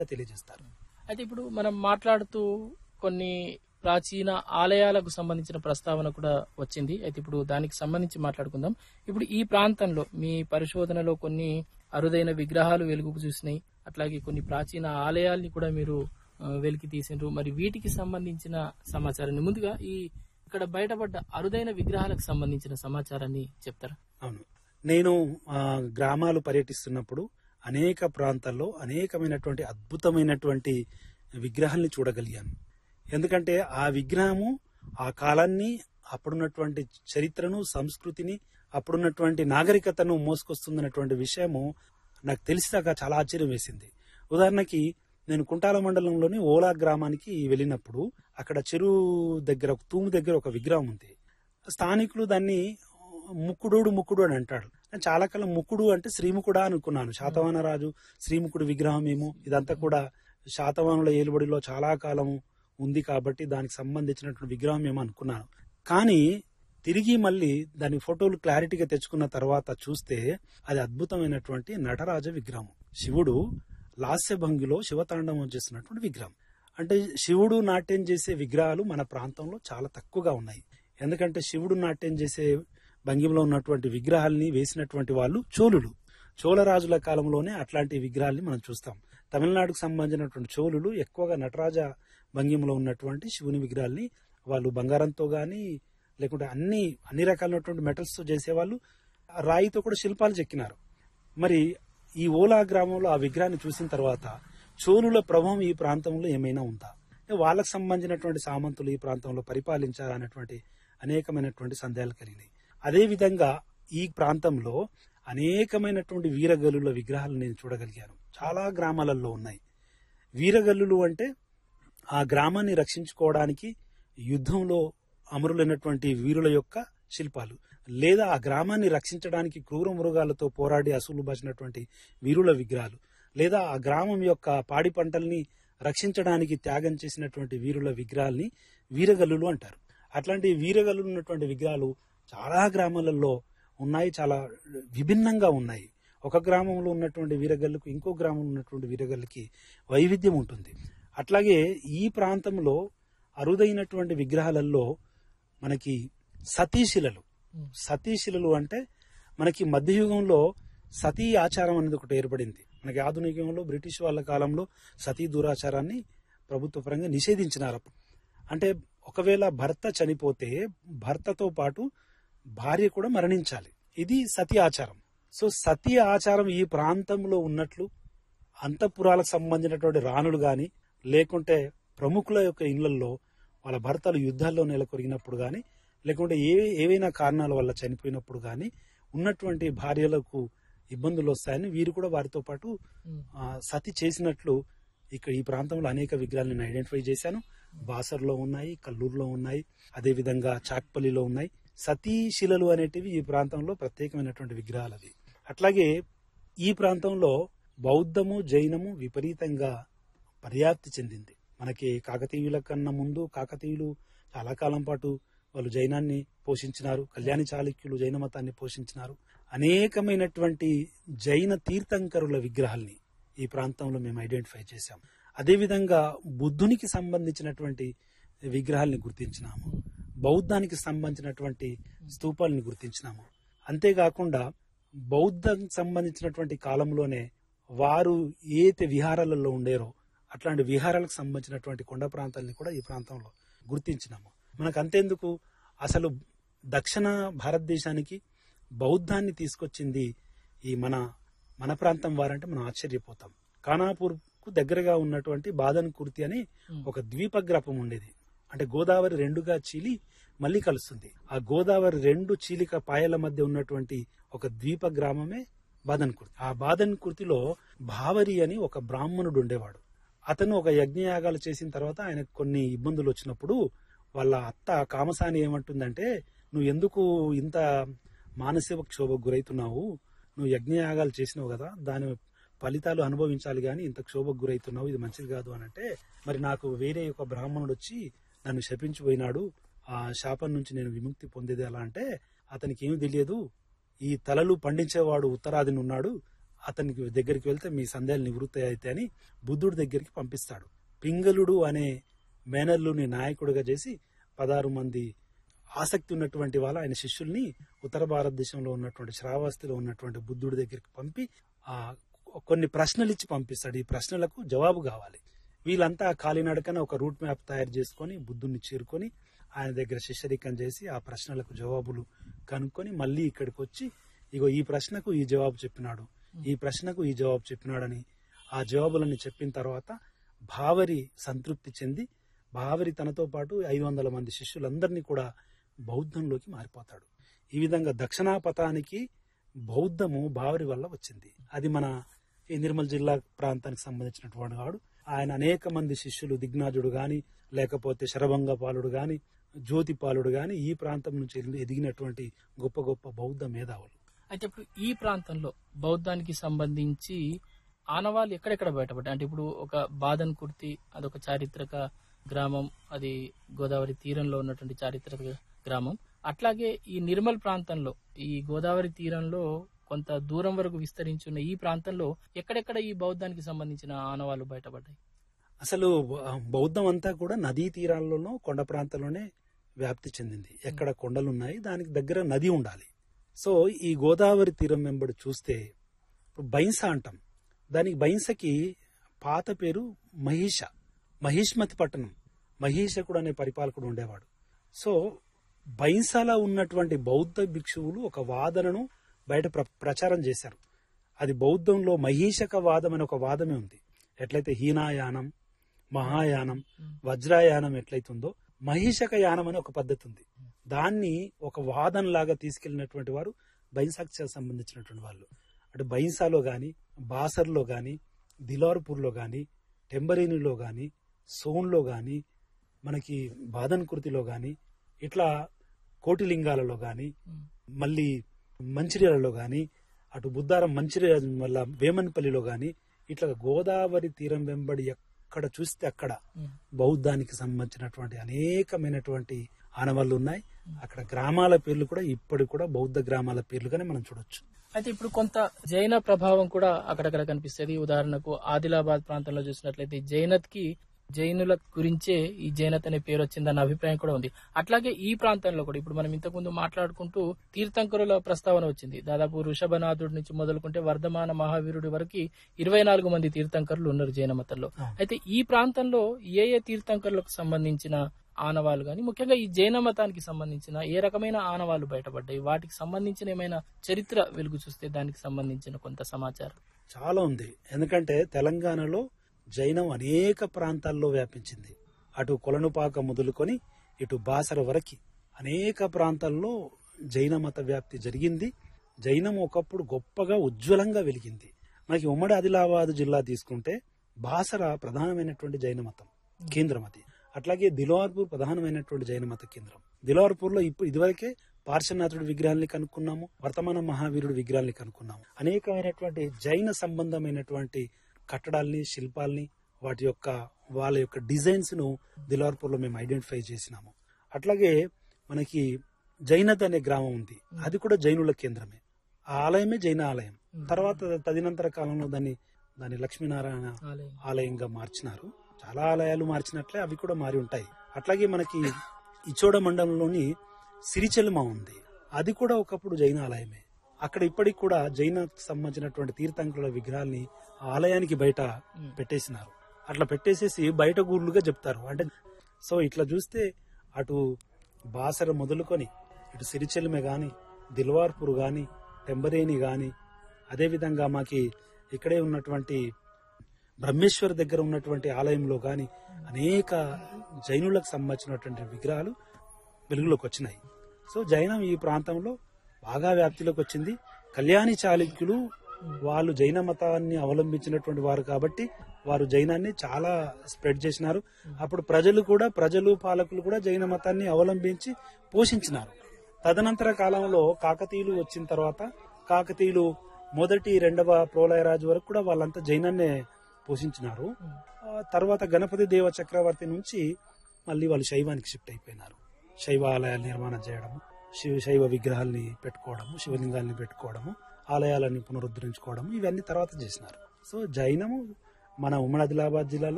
తెలియజేస్తారు అయితే ఇప్పుడు మనం మాట్లాడుతూ కొన్ని ప్రాచీన ఆలయాలకు సంబంధించిన ప్రస్తావన కూడా వచ్చింది అయితే ఇప్పుడు దానికి సంబంధించి మాట్లాడుకుందాం ఇప్పుడు ఈ ప్రాంతంలో మీ పరిశోధనలో కొన్ని అరుదైన విగ్రహాలు వెలుగుకు చూసినాయి అట్లాగే కొన్ని ప్రాచీన ఆలయాల్ని కూడా మీరు ఆ, వెలికి తీసిండ్రు మరి వీటికి సంబంధించిన సమాచారాన్ని ముందుగా ఈ ఇక్కడ బయటపడ్డ అరుదైన విగ్రహాలకు సంబంధించిన సమాచారాన్ని చెప్తారా అవును నేను ఆ, గ్రామాలు పర్యటిస్తున్నప్పుడు అనేక ప్రాంతాల్లో అనేకమైనటువంటి అద్భుతమైనటువంటి విగ్రహాల్ని చూడగలిగాను ఎందుకంటే ఆ విగ్రహము ఆ కాలాన్ని అప్పుడున్నటువంటి చరిత్రను సంస్కృతిని అప్పుడున్నటువంటి నాగరికతను మోసుకొస్తుందన్నటువంటి విషయము నాకు తెలిసాక చాలా ఆశ్చర్యం వేసింది ఉదాహరణకి నేను కుంటాల మండలంలోని ఓలా గ్రామానికి వెళ్ళినప్పుడు అక్కడ చెరువు దగ్గర ఒక తూము దగ్గర ఒక విగ్రహం ఉంది స్థానికులు దాన్ని ముక్కుడు ముక్కుడు అని అంటాడు నేను చాలా కాలం ముక్కుడు అంటే శ్రీముఖుడా అనుకున్నాను శాతవాహన రాజు శ్రీముఖుడు విగ్రహం ఏమో ఇదంతా కూడా శాతవాహనుల ఏలుబడిలో చాలా కాలం ఉంది కాబట్టి దానికి సంబంధించినటువంటి విగ్రహం ఏమో అనుకున్నాను కానీ తిరిగి మళ్ళీ దాని ఫోటోలు క్లారిటీగా తెచ్చుకున్న తర్వాత చూస్తే అది అద్భుతమైనటువంటి నటరాజ విగ్రహం శివుడు లాస్య భంగిలో శివతాండవం చేస్తున్నటువంటి విగ్రహం అంటే శివుడు నాట్యం చేసే విగ్రహాలు మన ప్రాంతంలో చాలా తక్కువగా ఉన్నాయి ఎందుకంటే శివుడు నాట్యం చేసే భంగిమలో ఉన్నటువంటి విగ్రహాల్ని వేసినటువంటి వాళ్ళు చోళులు చోళరాజుల కాలంలోనే అట్లాంటి విగ్రహాల్ని మనం చూస్తాం తమిళనాడుకు సంబంధించినటువంటి చోళులు ఎక్కువగా నటరాజ భంగిమలో ఉన్నటువంటి శివుని విగ్రహాల్ని వాళ్ళు బంగారంతో గాని లేకుంటే అన్ని అన్ని రకాలైనటువంటి మెటల్స్ తో చేసేవాళ్ళు ఆ రాయితో కూడా శిల్పాలు చెక్కినారు మరి ఈ ఓలా గ్రామంలో ఆ విగ్రహాన్ని చూసిన తర్వాత చోళుల ప్రభావం ఈ ప్రాంతంలో ఏమైనా ఉందా వాళ్ళకు సంబంధించినటువంటి సామంతులు ఈ ప్రాంతంలో పరిపాలించారనేటువంటి అనేకమైనటువంటి సందేహాలు కలిగినాయి అదే విధంగా ఈ ప్రాంతంలో అనేకమైనటువంటి వీరగల్లుల విగ్రహాలు నేను చూడగలిగాను చాలా గ్రామాలలో ఉన్నాయి వీరగల్లులు అంటే ఆ గ్రామాన్ని రక్షించుకోవడానికి యుద్ధంలో అమరులైనటువంటి వీరుల యొక్క శిల్పాలు లేదా ఆ గ్రామాన్ని రక్షించడానికి క్రూర మృగాలతో పోరాడి అసూలు బాసినటువంటి వీరుల విగ్రహాలు లేదా ఆ గ్రామం యొక్క పాడి పంటల్ని రక్షించడానికి త్యాగం చేసినటువంటి వీరుల విగ్రహాల్ని వీరగల్లులు అంటారు అట్లాంటి వీరగల్లులు ఉన్నటువంటి విగ్రహాలు చాలా గ్రామాలలో ఉన్నాయి చాలా విభిన్నంగా ఉన్నాయి ఒక గ్రామంలో ఉన్నటువంటి వీరగల్లుకు ఇంకో గ్రామంలో ఉన్నటువంటి వీరగల్లుకి వైవిధ్యం ఉంటుంది అట్లాగే ఈ ప్రాంతంలో అరుదైనటువంటి విగ్రహాలలో మనకి సతీశిలలు సతీశిలలు అంటే మనకి మధ్యయుగంలో సతీ ఆచారం అనేది ఒకటి ఏర్పడింది మనకి ఆధునిక యుగంలో బ్రిటిష్ వాళ్ళ కాలంలో సతీ దురాచారాన్ని ప్రభుత్వ పరంగా నిషేధించినారు అప్పుడు. అంటే ఒకవేళ భర్త చనిపోతే భర్తతో పాటు భార్య కూడా మరణించాలి ఇది సతీ ఆచారం సో సతీ ఆచారం ఈ ప్రాంతంలో ఉన్నట్లు అంతఃపురాలకు సంబంధించినటువంటి రాణులు గాని లేకుంటే ప్రముఖుల యొక్క ఇళ్లలో వాళ్ళ భర్తలు యుద్ధాల్లో నెలకొరిగినప్పుడు గాని లేకుంటే ఏ ఏవైనా కారణాల వల్ల చనిపోయినప్పుడు గాని ఉన్నటువంటి భార్యలకు ఇబ్బందులు వస్తాయని వీరు కూడా వారితో పాటు ఆ, సతి చేసినట్లు ఇక్కడ ఈ ప్రాంతంలో అనేక విగ్రహాలను నేను ఐడెంటిఫై చేశాను బాసర్లో ఉన్నాయి కల్లూరులో ఉన్నాయి అదే విధంగా చాక్పల్లిలో ఉన్నాయి సతీ శిలలు అనేటివి ఈ ప్రాంతంలో ప్రత్యేకమైనటువంటి విగ్రహాలు అవి అట్లాగే ఈ ప్రాంతంలో బౌద్ధము జైనము విపరీతంగా పర్యాప్తి చెందింది మనకి కాకతీయుల కన్నా ముందు కాకతీయులు చాలా కాలం పాటు వాళ్ళు జైనాన్ని పోషించినారు కళ్యాణి చాళుక్యులు జైన మతాన్ని పోషించినారు అనేకమైనటువంటి జైన తీర్థంకరుల విగ్రహాల్ని ఈ ప్రాంతంలో మేము ఐడెంటిఫై చేశాం అదేవిధంగా బుద్ధునికి సంబంధించినటువంటి విగ్రహాల్ని గుర్తించినాము బౌద్ధానికి సంబంధించినటువంటి స్తూపాలని గుర్తించినాము అంతేకాకుండా బౌద్ధం సంబంధించినటువంటి కాలంలోనే వారు ఏతే విహారాలలో ఉండేరో అట్లాంటి విహారాలకు సంబంధించినటువంటి కొండ ప్రాంతాలని కూడా ఈ ప్రాంతంలో గుర్తించినాము మనకు అంతేందుకు అసలు దక్షిణ భారతదేశానికి బౌద్ధాన్ని తీసుకొచ్చింది ఈ మన మన ప్రాంతం వారంటే మనం ఆశ్చర్యపోతాం ఖానాపూర్ కు దగ్గరగా ఉన్నటువంటి బాదన్ కుర్తి అని ఒక ద్వీపగ్రహం ఉండేది అంటే గోదావరి రెండుగా చీలి మళ్ళీ కలుస్తుంది ఆ గోదావరి రెండు చీలిక పాయల మధ్య ఉన్నటువంటి ఒక ద్వీప గ్రామమే బాదన్ కుర్తి ఆ బాదన్ కుర్తిలో భావరి అని ఒక బ్రాహ్మణుడు ఉండేవాడు అతను ఒక యజ్ఞయాగాలు చేసిన తర్వాత ఆయనకు కొన్ని ఇబ్బందులు వచ్చినప్పుడు వాళ్ళ అత్త కామసాని ఏమంటుందంటే నువ్వు ఎందుకు ఇంత మానసిక క్షోభకు గురైతున్నావు నువ్వు యజ్ఞయాగాలు చేసినావు కదా దాని ఫలితాలు అనుభవించాలి గాని ఇంత క్షోభకు గురైతున్నావు ఇది మంచిది కాదు అని అంటే మరి నాకు వేరే ఒక బ్రాహ్మణుడు వచ్చి నన్ను శపించిపోయినాడు ఆ శాపం నుంచి నేను విముక్తి పొందేది ఎలా అంటే అతనికి ఏమి తెలియదు ఈ తలలు పండించేవాడు ఉత్తరాదిని ఉన్నాడు అతనికి దగ్గరికి వెళ్తే మీ సందేహాలు నివృత్తి అయితే అని బుద్ధుడి దగ్గరికి పంపిస్తాడు పింగళుడు అనే మేనల్లుని నాయకుడిగా చేసి పదహారు మంది ఆసక్తి ఉన్నటువంటి వాళ్ళ ఆయన శిష్యుల్ని ఉత్తర భారతదేశంలో ఉన్నటువంటి శ్రావస్తిలో ఉన్నటువంటి బుద్ధుడి దగ్గరికి పంపి ఆ కొన్ని ప్రశ్నలు ఇచ్చి పంపిస్తాడు ఈ ప్రశ్నలకు జవాబు కావాలి వీళ్ళంతా కాలినడకన ఒక రూట్ మ్యాప్ తయారు చేసుకొని బుద్ధుడిని చేరుకొని ఆయన దగ్గర శిష్యరికం చేసి ఆ ప్రశ్నలకు జవాబులు కనుక్కొని మళ్ళీ ఇక్కడికి వచ్చి ఇగో ఈ ప్రశ్నకు ఈ జవాబు చెప్పినాడు ఈ ప్రశ్నకు ఈ జవాబు చెప్పినాడని ఆ జవాబులని చెప్పిన తర్వాత భావరి సంతృప్తి చెంది భావరి తనతో పాటు ఐదు వందల మంది శిష్యులందరినీ కూడా బౌద్ధంలోకి మారిపోతాడు ఈ విధంగా దక్షిణాపథానికి బౌద్ధము భావరి వల్ల వచ్చింది అది మన ఈ నిర్మల్ జిల్లా ప్రాంతానికి సంబంధించినటువంటి వాడు ఆయన అనేక మంది శిష్యులు దిగ్నాజుడు గాని లేకపోతే శరభంగపాలుడు గాని జ్యోతిపాలుడు గాని ఈ ప్రాంతం నుంచి ఎదిగినటువంటి గొప్ప గొప్ప బౌద్ధ మేధావులు అయితే ఇప్పుడు ఈ ప్రాంతంలో బౌద్ధానికి సంబంధించి ఆనవాళ్ళు ఎక్కడెక్కడ బయటపడ్డాయి అంటే ఇప్పుడు ఒక బాదన్ కుర్తి అదొక చారిత్రక గ్రామం అది గోదావరి తీరంలో ఉన్నటువంటి చారిత్రక గ్రామం అట్లాగే ఈ నిర్మల్ ప్రాంతంలో ఈ గోదావరి తీరంలో కొంత దూరం వరకు విస్తరించి ఉన్న ఈ ప్రాంతంలో ఎక్కడెక్కడ ఈ బౌద్ధానికి సంబంధించిన ఆనవాళ్ళు బయటపడ్డాయి అసలు బౌద్ధం అంతా కూడా నదీ తీరాల్లోనూ కొండ ప్రాంతంలోనే వ్యాప్తి చెందింది ఎక్కడ కొండలు ఉన్నాయి దానికి దగ్గర నది ఉండాలి సో ఈ గోదావరి తీరం వెంబడి చూస్తే ఇప్పుడు బైంస అంటాం దానికి బైంసకి పాత పేరు మహిష మహిష్మతి పట్టణం మహిషకుడు అనే పరిపాలకుడు ఉండేవాడు సో బైంసాలో ఉన్నటువంటి బౌద్ధ భిక్షువులు ఒక వాదనను బయట ప్ర- ప్రచారం చేశారు అది బౌద్ధంలో మహీషక వాదం అనే ఒక వాదమే ఉంది ఎట్లయితే హీనాయానం మహాయానం వజ్రాయానం ఎట్లయితుందో మహిషక యానం అనే ఒక పద్ధతి ఉంది దాన్ని ఒక వాదన లాగా తీసుకెళ్లినటువంటి వారు బైన్సాకి సంబంధించినటువంటి వాళ్ళు అంటే బైన్సాలో గాని బాసర్లో గాని దిలార్పూర్లో గాని టెంబరీనిలో గాని సోన్లో గాని మనకి బాదన్ కుర్తిలో గాని ఇట్లా కోటిలింగాలలో గాని మళ్ళీ మంచిర్యాలలో గాని అటు బుద్ధారం మంచిర్యాల మళ్ళా వేమన్పల్లిలో గాని ఇట్లా గోదావరి తీరం వెంబడి ఎక్కడ చూస్తే అక్కడ బౌద్ధానికి సంబంధించినటువంటి అనేకమైనటువంటి ఆనవాళ్ళు ఉన్నాయి అక్కడ గ్రామాల పేర్లు కూడా ఇప్పటికి కూడా బౌద్ధ గ్రామాల పేర్లుగానే మనం చూడొచ్చు అయితే ఇప్పుడు కొంత జైన ప్రభావం కూడా అక్కడక్కడ కనిపిస్తుంది ఉదాహరణకు ఆదిలాబాద్ ప్రాంతంలో చూసినట్లయితే జైనత్ కి జైనుల గురించే ఈ జైనత్ అనే పేరు వచ్చిందన్న అభిప్రాయం కూడా ఉంది అట్లాగే ఈ ప్రాంతంలో కూడా ఇప్పుడు మనం ఇంతకుముందు మాట్లాడుకుంటూ తీర్థంకరుల ప్రస్తావన వచ్చింది దాదాపు ఋషభనాథుడి నుంచి మొదలుకుంటే వర్ధమాన మహావీరుడి వరకు ఇరవై నాలుగు మంది తీర్థంకరులు ఉన్నారు జైన మతంలో అయితే ఈ ప్రాంతంలో ఏ ఏ తీర్థంకరులకు సంబంధించిన ఆనవాళ్ళు కానీ ముఖ్యంగా ఈ జైన మతానికి సంబంధించిన ఏ రకమైన ఆనవాళ్ళు బయటపడ్డాయి వాటికి సంబంధించిన ఏమైనా చరిత్ర వెలుగు చూస్తే దానికి సంబంధించిన కొంత సమాచారం చాలా ఉంది ఎందుకంటే తెలంగాణలో జైనం అనేక ప్రాంతాల్లో వ్యాపించింది అటు కొలనుపాక మొదలుకొని ఇటు బాసర వరకు అనేక ప్రాంతాల్లో జైన మత వ్యాప్తి జరిగింది జైనం ఒకప్పుడు గొప్పగా ఉజ్వలంగా వెలిగింది మనకి ఉమ్మడి ఆదిలాబాద్ జిల్లా తీసుకుంటే బాసర ప్రధానమైనటువంటి జైన మతం కేంద్రం అది అట్లాగే దిలార్పూర్ ప్రధానమైనటువంటి జైన మత కేంద్రం దిలార్పూర్ లో ఇప్పుడు ఇదివరకే పార్శ్వనాథుడి విగ్రహాల్ని కనుక్కున్నాము వర్తమాన మహావీరుడి విగ్రహాల్ని కనుక్కున్నాము అనేకమైనటువంటి జైన సంబంధమైనటువంటి కట్టడాల్ని శిల్పాల్ని వాటి యొక్క వాళ్ళ యొక్క డిజైన్స్ ను దిలార్పూర్ లో మేము ఐడెంటిఫై చేసినాము అట్లాగే మనకి జైనత్ అనే గ్రామం ఉంది అది కూడా జైనుల కేంద్రమే ఆ ఆలయమే జైన ఆలయం తర్వాత తదినంతర కాలంలో దాన్ని దాన్ని లక్ష్మీనారాయణ ఆలయం ఆలయంగా మార్చినారు చాలా ఆలయాలు మార్చినట్లే అవి కూడా మారి ఉంటాయి అట్లాగే మనకి ఇచోడ మండలంలోని సిరిచెల్మ ఉంది అది కూడా ఒకప్పుడు జైన ఆలయమే అక్కడ ఇప్పటికి కూడా జైన సంబంధించినటువంటి తీర్థంకుల విగ్రహాల్ని ఆ ఆలయానికి బయట పెట్టేసినారు అట్లా పెట్టేసేసి బయట గూర్లుగా చెప్తారు అంటే సో ఇట్లా చూస్తే అటు బాసర మొదలుకొని ఇటు సిరిచెల్మె గాని దిల్వార్పూర్ గాని టెంబరేని గాని అదేవిధంగా మాకి ఇక్కడే ఉన్నటువంటి బ్రహ్మేశ్వర్ దగ్గర ఉన్నటువంటి ఆలయంలో గాని అనేక జైనులకు సంబంధించినటువంటి విగ్రహాలు వెలుగులోకి వచ్చినాయి సో జైనం ఈ ప్రాంతంలో బాగా వ్యాప్తిలోకి వచ్చింది కళ్యాణి చాళుక్యులు వాళ్ళు జైన మతాన్ని అవలంబించినటువంటి వారు కాబట్టి వారు జైనాన్ని చాలా స్ప్రెడ్ చేసినారు అప్పుడు ప్రజలు కూడా ప్రజలు పాలకులు కూడా జైన మతాన్ని అవలంబించి పోషించినారు తదనంతర కాలంలో కాకతీయులు వచ్చిన తర్వాత కాకతీయులు మొదటి రెండవ ప్రోలయరాజు వరకు కూడా వాళ్ళంతా జైనాన్నే పోషించినారు ఆ తర్వాత గణపతి దేవ చక్రవర్తి నుంచి మళ్ళీ వాళ్ళు శైవానికి షిఫ్ట్ అయిపోయినారు శైవ ఆలయాలు నిర్మాణం చేయడము శివ శైవ విగ్రహాల్ని పెట్టుకోవడము శివలింగాల్ని పెట్టుకోవడము ఆలయాలని పునరుద్ధరించుకోవడం ఇవన్నీ తర్వాత చేసినారు సో జైనము మన ఉమ్మడి ఆదిలాబాద్ జిల్లాలో